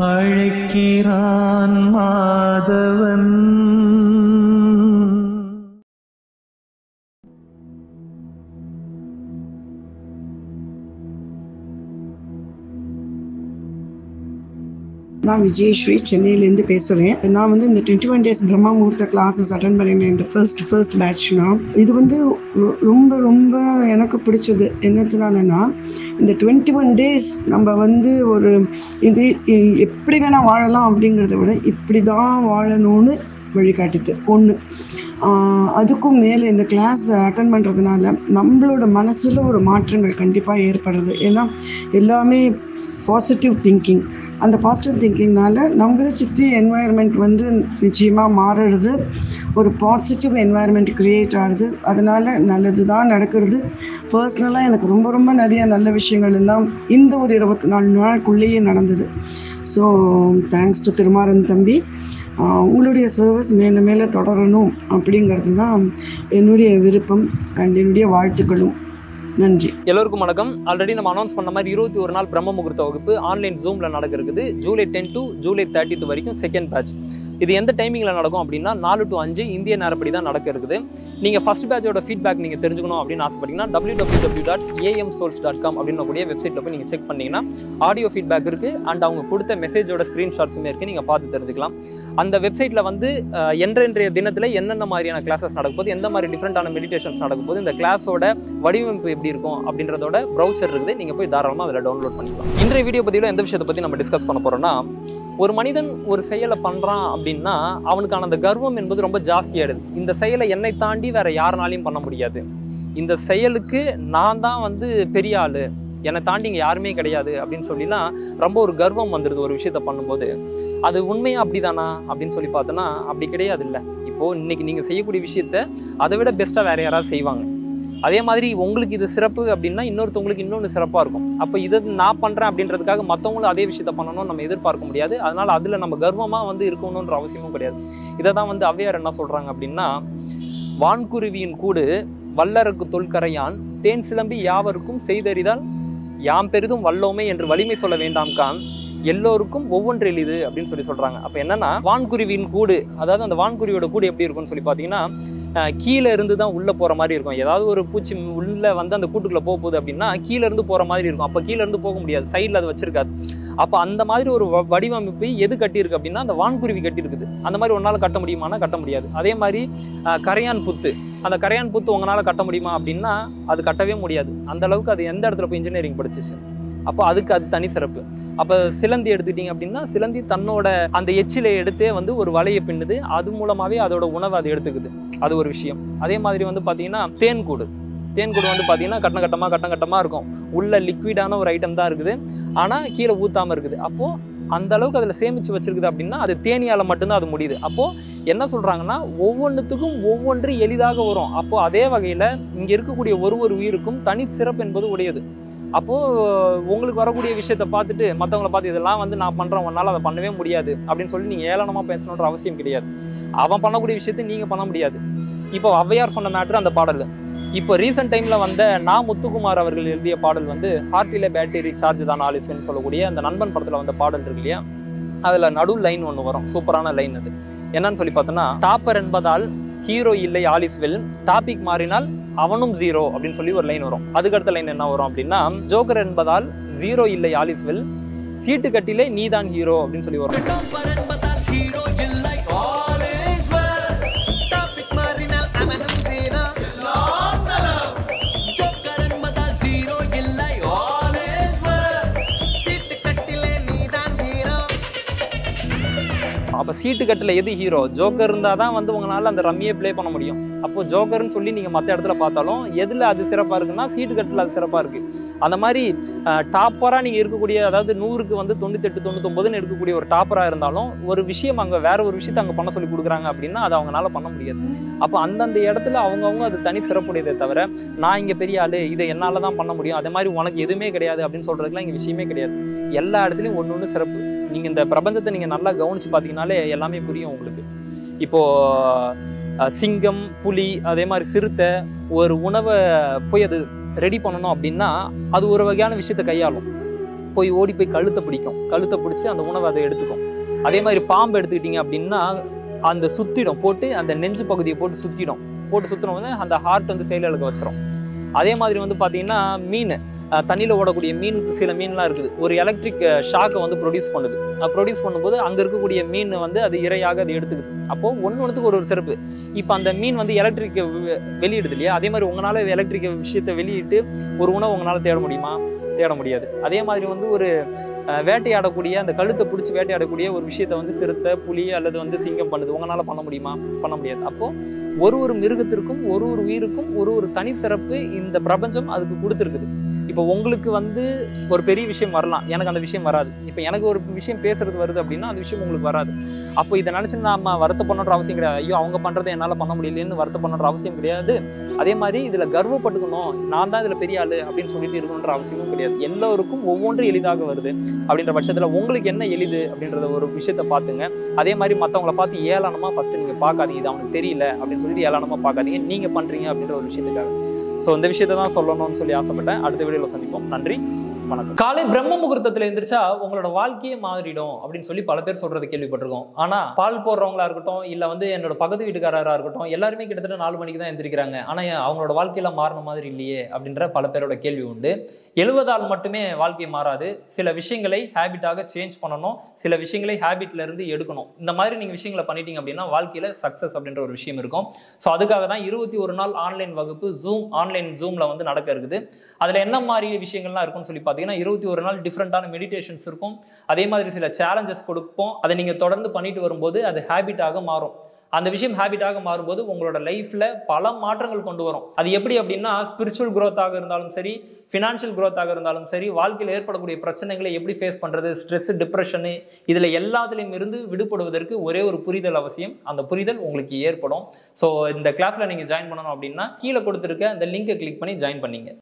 அழைக்கிறான் மாதவன் நான் விஜயஸ்ரீ சென்னையிலேருந்து பேசுகிறேன் நான் வந்து இந்த டுவெண்ட்டி ஒன் டேஸ் பிரம்மா முகூர்த்த கிளாஸஸ் அட்டன் பண்ணினேன் இந்த ஃபர்ஸ்ட் ஃபர்ஸ்ட் பேட்ச்னா இது வந்து ரொ- ரொம்ப ரொம்ப எனக்கு பிடிச்சது என்னத்தினாலனா இந்த டுவெண்ட்டி ஒன் டேஸ் நம்ம வந்து ஒரு இது இ- எப்படி வேணால் வாழலாம் அப்படிங்கிறத விட இப்படி தான் வாழணும்னு வழிகாட்டுது ஒன்று அதுக்கும் மேலே இந்த கிளாஸ் அட்டன் பண்ணுறதுனால நம்மளோட மனசில் ஒரு மாற்றங்கள் கண்டிப்பாக ஏற்படுறது ஏன்னா எல்லாமே பாசிட்டிவ் திங்கிங் அந்த பாசிட்டிவ் திங்கிங்னால நம்மளை சுற்றி என்வாயர்மெண்ட் வந்து நிச்சயமாக மாறுறது ஒரு பாசிட்டிவ் என்வாயர்மெண்ட் க்ரியேட் ஆகுது அதனால் நல்லது தான் நடக்கிறது பர்சனலாக எனக்கு ரொம்ப ரொம்ப நிறைய நல்ல விஷயங்கள் எல்லாம் இந்த ஒரு இருபத்தி நாலு நாளுக்குள்ளேயே நடந்தது ஸோ தேங்க்ஸ் டு திருமாறன் தம்பி ஆஹ் உங்களுடைய சர்வீஸ் மேலே மேலே தொடரணும் அப்படிங்கிறது தான் என்னுடைய விருப்பம் அண்ட் என்னுடைய வாழ்த்துக்களும் நன்றி எல்லோருக்கும் வணக்கம் ஆல்ரெடி நம்ம அனௌன்ஸ் பண்ண மாதிரி இருபத்தி ஒரு நாள் பிரம்ம முகூர்த்த வகுப்பு ஆன்லைன் ஜூம்ல நடக்க இருக்குது July ten to July thirtieth வரைக்கும் செகண்ட் பேட்ச் இது எந்த டைமிங்ல நடக்கும் அப்படின்னா நாலு டு அஞ்சு இந்திய நேரப்படி தான் நடக்க இருக்குது நீங்க ஃபர்ஸ்ட் பேட்சோட ஃபீட்பேக் நீங்க தெரிஞ்சுக்கணும் அப்படின்னு ஆசைப்பட்டீங்கன்னா W W W dot AM souls dot com அப்படின்னு கூடிய வெப்சைட்ல போய் நீங்க செக் பண்ணீங்கன்னா ஆடியோ ஃபீட்பேக் இருக்கு அண்ட் அவங்க கொடுத்த மெசேஜோட ஸ்கிரீன்ஷாட்ஸுமே இருக்கு நீங்க பார்த்து தெரிஞ்சுக்கலாம் அந்த வெப்சைட்ல வந்து அஹ், என்றைய தினத்துல என்னென்ன மாதிரியான கிளாஸஸ் நடக்க போகுது எந்த மாதிரி டிஃப்ரெண்டான மெடிடேஷன்ஸ் நடக்க போகுது இந்த கிளாஸோட வடிவமைப்பு எப்படி இருக்கும் அப்படின்றதோட ப்ரௌசர் இருக்குது நீங்க போய் தாராளமாக அதில் டவுன்லோட் பண்ணிக்கலாம் இன்றைய வீடியோ பதிவில் எந்த விஷயத்தை பற்றி நம்ம டிஸ்கஸ் பண்ண போறோம்னா ஒரு மனிதன் ஒரு செயலை பண்றான் அப்படின்னா அவனுக்கான அந்த கர்வம் என்பது ரொம்ப ஜாஸ்தியாயிடுது இந்த செயலை என்னை தாண்டி வேற யாருனாலையும் பண்ண முடியாது இந்த செயலுக்கு நான் தான் வந்து பெரிய ஆளு என்னை தாண்டி இங்கே யாருமே கிடையாது அப்படின்னு சொல்லிலாம் ரொம்ப ஒரு கர்வம் வந்துடுது ஒரு விஷயத்த பண்ணும்போது அது உண்மையா அப்படிதானா அப்படின்னு சொல்லி பார்த்தோன்னா அப்படி கிடையாது இல்லை இப்போ இன்னைக்கு நீங்க செய்யக்கூடிய விஷயத்த அதை விட பெஸ்ட்டாக வேற யாராவது செய்வாங்க அதே மாதிரி உங்களுக்கு இது சிறப்பு அப்படின்னா இன்னொருத்தவங்களுக்கு இன்னொன்று சிறப்பாக இருக்கும் அப்போ இதை நான் பண்ணுறேன் அப்படின்றதுக்காக மற்றவங்களும் அதே விஷயத்த பண்ணணும்னு நம்ம எதிர்பார்க்க முடியாது அதனால அதில் நம்ம கர்வமாக வந்து இருக்கணுன்ற அவசியமும் கிடையாது இதை தான் வந்து ஔவையார் என்ன சொல்கிறாங்க அப்படின்னா வான்குருவியின் கூடு வல்லருக்கு தொல்கரையான் தேன் சிலம்பி யாவருக்கும் செய்தறிதால் யாம் பெரிதும் வல்லோமே என்று வலிமை சொல்ல வேண்டாம் கான் எல்லோருக்கும் ஒவ்வொன்று எளிது அப்படின்னு சொல்லி சொல்றாங்க அப்ப என்னன்னா வான்குருவியின் கூடு அதாவது அந்த வான்குருவியோட கூடு எப்படி இருக்கும்னு சொல்லி பார்த்தீங்கன்னா அஹ், கீழே இருந்து தான் உள்ள போற மாதிரி இருக்கும் ஏதாவது ஒரு பூச்சி உள்ள வந்து அந்த கூட்டுக்குள்ள போக போகுது அப்படின்னா கீழே இருந்து போற மாதிரி இருக்கும் அப்ப கீழே இருந்து போக முடியாது சைடில் அது வச்சிருக்காது அப்ப அந்த மாதிரி ஒரு வ- வடிவமைப்பு எது கட்டியிருக்கு அப்படின்னா அந்த வான்குருவி கட்டியிருக்குது அந்த மாதிரி ஒன்னால கட்ட முடியுமானா கட்ட முடியாது அதே மாதிரி அஹ், கரையான் புத்து அந்த கரையான் புத்து உங்களால கட்ட முடியுமா அப்படின்னா அது கட்டவே முடியாது அந்த அளவுக்கு அது எந்த இடத்துல போய் இன்ஜினியரிங் படிச்சிச்சு அப்போ அதுக்கு அது தனி சிறப்பு அப்போ சிலந்தி எடுத்துக்கிட்டீங்க அப்படின்னா சிலந்தி தன்னோட அந்த எச்சிலை எடுத்தே வந்து ஒரு வலையை பின்னுது அது மூலமாவே அதோட உணவை அது எடுத்துக்குது அது ஒரு விஷயம் அதே மாதிரி வந்து பார்த்தீங்கன்னா தேன்கூடு தேன்கூடு வந்து பார்த்தீங்கன்னா கட்ட கட்டமாக கட்ட கட்டமாக இருக்கும் உள்ள லிக்விடான ஒரு ஐட்டம் தான் இருக்குது ஆனால் கீழே ஊத்தாம இருக்குது அப்போ அந்த அளவுக்கு அதில் சேமிச்சு வச்சிருக்குது அப்படின்னா அது தேனியால மட்டும்தான் அது முடியுது அப்போ என்ன சொல்றாங்கன்னா ஒவ்வொன்றுத்துக்கும் ஒவ்வொன்று எளிதாக வரும் அப்போ அதே வகையில இங்க இருக்கக்கூடிய ஒரு ஒரு உயிருக்கும் தனி சிறப்பு என்பது உடையது அப்போ உங்களுக்கு வரக்கூடிய விஷயத்த பார்த்துட்டு மற்றவங்கள பார்த்து இதெல்லாம் வந்து நான் பண்றேன் உன்னால அதை பண்ணவே முடியாது அப்படின்னு சொல்லி நீங்க ஏளனமா பேசணுன்ற அவசியம் கிடையாது அவன் பண்ணக்கூடிய விஷயத்தை நீங்க பண்ண முடியாது இப்போ ஔவையார் சொன்ன மேட்ரு அந்த பாடல் இப்போ ரீசெண்ட் டைம்ல வந்த நா முத்துக்குமார் அவர்கள் எழுதிய பாடல் வந்து ஹார்ட்டில பேட்டரி சார்ஜ் தான் ஆலிஸ்ன்னு சொல்லக்கூடிய அந்த நண்பன் படத்துல வந்த பாடல் இருக்கு இல்லையா அதுல நடு லைன் ஒன்று வரும் சூப்பரான லைன் அது என்னன்னு சொல்லி பார்த்தோன்னா டாப்பர் என்பதால் ஹீரோ இல்லை ஆலிஸ்வெல் டாபிக் மாறினால் அவனும் ஜீரோ அப்படின்னு சொல்லி ஒரு லைன் வரும் அதுக்கு அடுத்த லைன் என்ன வரும் அப்படின்னா ஜோக்கர் என்பதால் ஜீரோ இல்லை ஆலிஸ்வெல் சீட்டு கட்டிலே நீதான் ஹீரோ அப்படின்னு சொல்லி வரும் டாப்பர் என்பதால் ஹீரோ இல்லை always well. டாபிக் மாறினால் அவனும் zero. ஜோக்கர் என்பதால் zero இல்லை always well. சீட்டு கட்டிலே நீதான் hero. அப்ப சீட்டு கட்டில எது ஹீரோ ஜோக்கர் இருந்தா தான் வந்து உங்களால அந்த ரம்மியை ப்ளே பண்ண முடியும் அப்போ ஜோக்கர்னு சொல்லி நீங்க மத்த இடத்துல பார்த்தாலும் எதுல அது சிறப்பா இருக்குன்னா சீட்டு கட்டில அது சிறப்பா இருக்கு அந்த மாதிரி டாப்பரா நீங்க இருக்கக்கூடிய அதாவது நூறுக்கு வந்து தொண்ணூத்தெட்டு தொண்ணூத்தொன்பதுன்னு இருக்கக்கூடிய ஒரு டாப்பரா இருந்தாலும் ஒரு விஷயம் அங்க வேற ஒரு விஷயத்த அங்க பண்ண சொல்லி கொடுக்குறாங்க அப்படின்னா அது அவங்களால பண்ண முடியாது அப்போ அந்தந்த இடத்துல அவங்கவுங்க அது தனி சிறப்புடையதே தவிர நான் இங்க பெரிய ஆளு இதை என்னால தான் பண்ண முடியும் அதே மாதிரி உனக்கு எதுவுமே கிடையாது அப்படின்னு சொல்றதுக்குலாம் இங்க விஷயமே கிடையாது எல்லா இடத்துலயும் ஒண்ணு ஒண்ணு சிறப்பு நீங்க இந்த பிரபஞ்சத்தை நீங்க நல்லா கவனிச்சு பார்த்தீங்கன்னாலே எல்லாமே புரியும் உங்களுக்கு இப்போ அஹ், சிங்கம் புலி அதே மாதிரி சிறுத்தை ஒரு உணவை போய் அது ரெடி பண்ணணும் அப்படின்னா அது ஒரு வகையான விஷயத்தை கையாளும் போய் ஓடி போய் கழுத்தை பிடிக்கும் கழுத்தை பிடிச்சி அந்த உணவை அதை எடுத்துக்கும் அதே மாதிரி பாம்பு எடுத்துக்கிட்டீங்க அப்படின்னா அந்த சுத்திடும் போட்டு அந்த நெஞ்சு பகுதியை போட்டு சுத்திடும் போட்டு சுத்தின உடனே அந்த ஹார்ட் வந்து செயலிழக்க வச்சிரும் அதே மாதிரி வந்து பார்த்தீங்கன்னா மீன் அஹ், தண்ணியில ஓடக்கூடிய மீன் சில மீன்லாம் இருக்குது ஒரு எலக்ட்ரிக் ஷாக்கை வந்து ப்ரொடியூஸ் பண்ணுது ப்ரொடியூஸ் பண்ணும்போது அங்க இருக்கக்கூடிய மீன் வந்து அது இரையாக அது எடுத்துக்குது அப்போ ஒன்று ஒன்றுத்துக்கு ஒரு ஒரு சிறப்பு இப்போ அந்த மீன் வந்து எலக்ட்ரிக் வெளியிடுது இல்லையா அதே மாதிரி உங்களால எலக்ட்ரிக் விஷயத்தை வெளியிட்டு ஒரு உணவு உங்களால தேட முடியுமா தேட முடியாது அதே மாதிரி வந்து ஒரு அஹ், வேட்டையாடக்கூடிய அந்த கழுத்தை பிடிச்சி வேட்டையாடக்கூடிய ஒரு விஷயத்தை வந்து சிறுத்தை புலி அல்லது வந்து சிங்கம் பண்ணுது உங்களால பண்ண முடியுமா பண்ண முடியாது அப்போ ஒரு ஒரு மிருகத்திற்கும் ஒரு ஒரு உயிருக்கும் ஒரு ஒரு தனி சிறப்பு இந்த பிரபஞ்சம் அதுக்கு கொடுத்துருக்குது இப்போ உங்களுக்கு வந்து ஒரு பெரிய விஷயம் வரலாம் எனக்கு அந்த விஷயம் வராது இப்போ எனக்கு ஒரு விஷயம் பேசுறது வருது அப்படின்னா அந்த விஷயம் உங்களுக்கு வராது அப்போ இதை நினச்சி நாம வருத்தப்படணுன்ற அவசியம் கிடையாது ஐயோ அவங்க பண்றதை என்னால் பண்ண முடியலன்னு வருத்தப்படணுன்ற அவசியம் கிடையாது அதே மாதிரி இதில் கர்வப்பட்டுக்கணும் நான் தான் இதில் பெரிய ஆளு அப்படின்னு சொல்லிட்டு இருக்கணுன்ற அவசியமும் கிடையாது எல்லோருக்கும் ஒவ்வொன்றும் எளிதாக வருது அப்படின்ற பட்சத்தில் உங்களுக்கு என்ன எளிது அப்படின்றத ஒரு விஷயத்த பார்த்துங்க அதே மாதிரி மற்றவங்கள பார்த்து ஏளனமாக ஃபர்ஸ்ட் நீங்கள் பார்க்காதீங்க இது அவனுக்கு தெரியல அப்படின்னு சொல்லிட்டு ஏளனமாக பார்க்காதீங்க நீங்கள் பண்ணுறீங்க அப்படின்ற ஒரு விஷயத்துக்காக ஸோ இந்த விஷயத்தை தான் சொல்லணும்னு சொல்லி ஆசைப்பட்டேன் அடுத்த வீடியோவில் சந்திப்போம் நன்றி வணக்கம் காலை பிரம்ம முகூர்த்தத்தில் எந்திரிச்சா உங்களோட வாழ்க்கையே மாறிடும் அப்படின்னு சொல்லி பல பேர் சொல்றது கேள்விப்பட்டிருக்கோம் ஆனா பால் போடுறவங்களா இருக்கட்டும் இல்ல வந்து என்னோட பக்கத்து வீட்டுக்காரரா இருக்கட்டும் எல்லாருமே கிட்டத்தட்ட நாலு மணிக்கு தான் எந்திரிக்கிறாங்க ஆனா ஏன் அவங்களோட வாழ்க்கையில மாறின மாதிரி இல்லையே அப்படின்ற பல பேரோட கேள்வி உண்டு எழுவதால் மட்டுமே வாழ்க்கை மாறாது சில விஷயங்களை ஹேபிட்டாக சேஞ்ச் பண்ணணும் சில விஷயங்களை ஹேபிட்ல இருந்து எடுக்கணும் இந்த மாதிரி நீங்க விஷயங்களை பண்ணிட்டீங்க அப்படின்னா வாழ்க்கையில சக்சஸ் அப்படின்ற ஒரு விஷயம் இருக்கும் ஸோ அதுக்காக தான் இருபத்தி ஒரு நாள் ஆன்லைன் வகுப்பு ஜூம் ஆன்லைன் ஜூம்ல வந்து நடக்க இருக்குது அதுல என்ன மாதிரி விஷயங்கள்லாம் இருக்கும்னு சொல்லி பார்த்தீங்கன்னா இருபத்தி ஒரு நாள் டிஃப்ரெண்டான மெடிடேஷன்ஸ் இருக்கும் அதே மாதிரி சில சேலஞ்சஸ் கொடுப்போம் அதை நீங்க தொடர்ந்து பண்ணிட்டு வரும்போது அது ஹேபிட்டாக மாறும் அந்த விஷயம் ஹேபிட்டாக மாறும்போது உங்களோட லைஃப்ல பல மாற்றங்கள் கொண்டு வரும் அது எப்படி அப்படின்னா ஸ்பிரிச்சுவல் growth-ஆக இருந்தாலும் சரி ஃபினான்ஷியல் growth-ஆக இருந்தாலும் சரி வாழ்க்கையில் ஏற்படக்கூடிய பிரச்சனைகளை எப்படி ஃபேஸ் பண்றது ஸ்ட்ரெஸ் டிப்ரெஷனு இதுல எல்லாத்துலேயும் இருந்து விடுபடுவதற்கு ஒரே ஒரு புரிதல் அவசியம் அந்த புரிதல் உங்களுக்கு ஏற்படும் ஸோ இந்த கிளாஸ்ல நீங்க ஜாயின் பண்ணணும் அப்படின்னா கீழே கொடுத்துருக்க அந்த லிங்கை கிளிக் பண்ணி ஜாயின் பண்ணீங்க